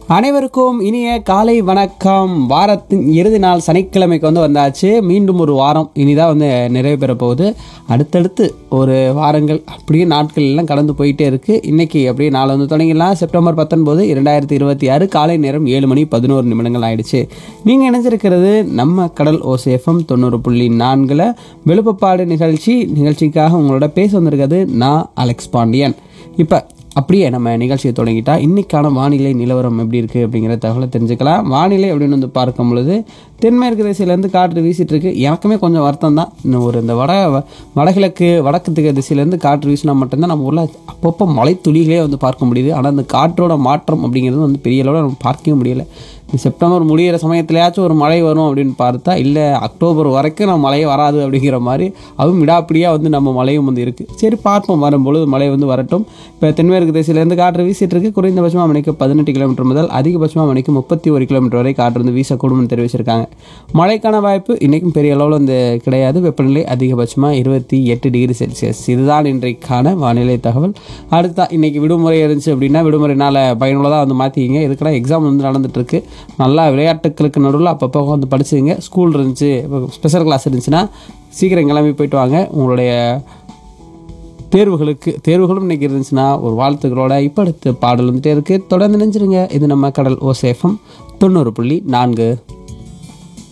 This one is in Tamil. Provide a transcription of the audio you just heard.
அனைவருக்கும் இனிய காலை வணக்கம் வாரத்தின் இறுதி நாள் சனிக்கிழமைக்கு வந்து வந்தாச்சு மீண்டும் ஒரு வாரம் இனிதான் வந்து நிறைவு பெற போகுது அடுத்தடுத்து ஒரு வாரங்கள் அப்படியே நாட்கள் எல்லாம் கடந்து போயிட்டே இருக்கு இன்னைக்கு அப்படியே நாளை வந்து தொடங்கிடலாம் செப்டம்பர் பத்தொன்பது இரண்டாயிரத்தி இருபத்தி ஆறு காலை நேரம் ஏழு மணி பதினோரு நிமிடங்கள் ஆயிடுச்சு நீங்கள் இணைஞ்சிருக்கிறது நம்ம கடல் ஓசேஃபம் தொண்ணூறு புள்ளி நான்கில் விழுப்பப்பாடு நிகழ்ச்சி நிகழ்ச்சிக்காக உங்களோட பேச வந்திருக்கிறது நான் அலெக்ஸ் பாண்டியன் இப்போ அப்படியே நம்ம நிகழ்ச்சியை தொடங்கிட்டா இன்னைக்கான வானிலை நிலவரம் எப்படி இருக்குது அப்படிங்கிற தகவலை தெரிஞ்சுக்கலாம் வானிலை அப்படின்னு வந்து பார்க்கும் பொழுது தென்மேற்கு திசையிலேருந்து காற்று வீசிட்டு இருக்கு எனக்குமே கொஞ்சம் வருத்தம் தான் இன்னும் ஒரு இந்த வட வடகிழக்கு வடக்கு திக திசையிலேருந்து காற்று வீசினா மட்டும்தான் நம்ம ஊரில் அப்பப்போ மழை துளிகளே வந்து பார்க்க முடியுது ஆனால் அந்த காற்றோட மாற்றம் அப்படிங்கிறது வந்து பெரிய அளவில் நம்ம பார்க்கவே முடியல இந்த செப்டம்பர் முடியிற சமயத்துலயாச்சும் ஒரு மழை வரும் அப்படின்னு பார்த்தா இல்லை அக்டோபர் வரைக்கும் நம்ம மழையே வராது அப்படிங்கிற மாதிரி அதுவும் விடாப்பிடியாக வந்து நம்ம மழையும் வந்து இருக்குது சரி பார்ப்போம் வரும்பொழுது மழை வந்து வரட்டும் இப்போ தென்மேற்கு திசையிலேருந்து காற்று வீசிட்டு இருக்கு குறைந்தபட்சமாக மணிக்கு பதினெட்டு கிலோமீட்டர் முதல் அதிகபட்சமாக மணிக்கு முப்பத்தி ஒரு கிலோமீட்டர் வரை காற்று வந்து வீசக்கூடும்னு தெரிவிச்சிருக்காங்க மழைக்கான வாய்ப்பு இன்றைக்கும் பெரிய அளவில் வந்து கிடையாது வெப்பநிலை அதிகபட்சமாக இருபத்தி எட்டு டிகிரி செல்சியஸ் இதுதான் இன்றைக்கான வானிலை தகவல் அடுத்தா இன்னைக்கு விடுமுறை இருந்துச்சு அப்படின்னா விடுமுறை நாளை பயனுள்ளதாக வந்து மாற்றிக்கிங்க இதுக்கெல்லாம் எக்ஸாம் வந்து நடந்துட்டு இருக்கு நல்லா விளையாட்டுகளுக்கு நடுவில் அப்பப்போ வந்து படிச்சுங்க ஸ்கூல் இருந்துச்சு ஸ்பெஷல் கிளாஸ் இருந்துச்சுன்னா சீக்கிரம் கிளம்பி போயிட்டு வாங்க உங்களுடைய தேர்வுகளுக்கு தேர்வுகளும் இன்னைக்கு இருந்துச்சுன்னா ஒரு வாழ்த்துக்களோட இப்போ அடுத்து பாடல் வந்துட்டே இருக்கு தொடர்ந்து நினைச்சிருங்க இது நம்ம கடல் ஓசேஃபம் தொண்ணூறு புள்ளி நான்கு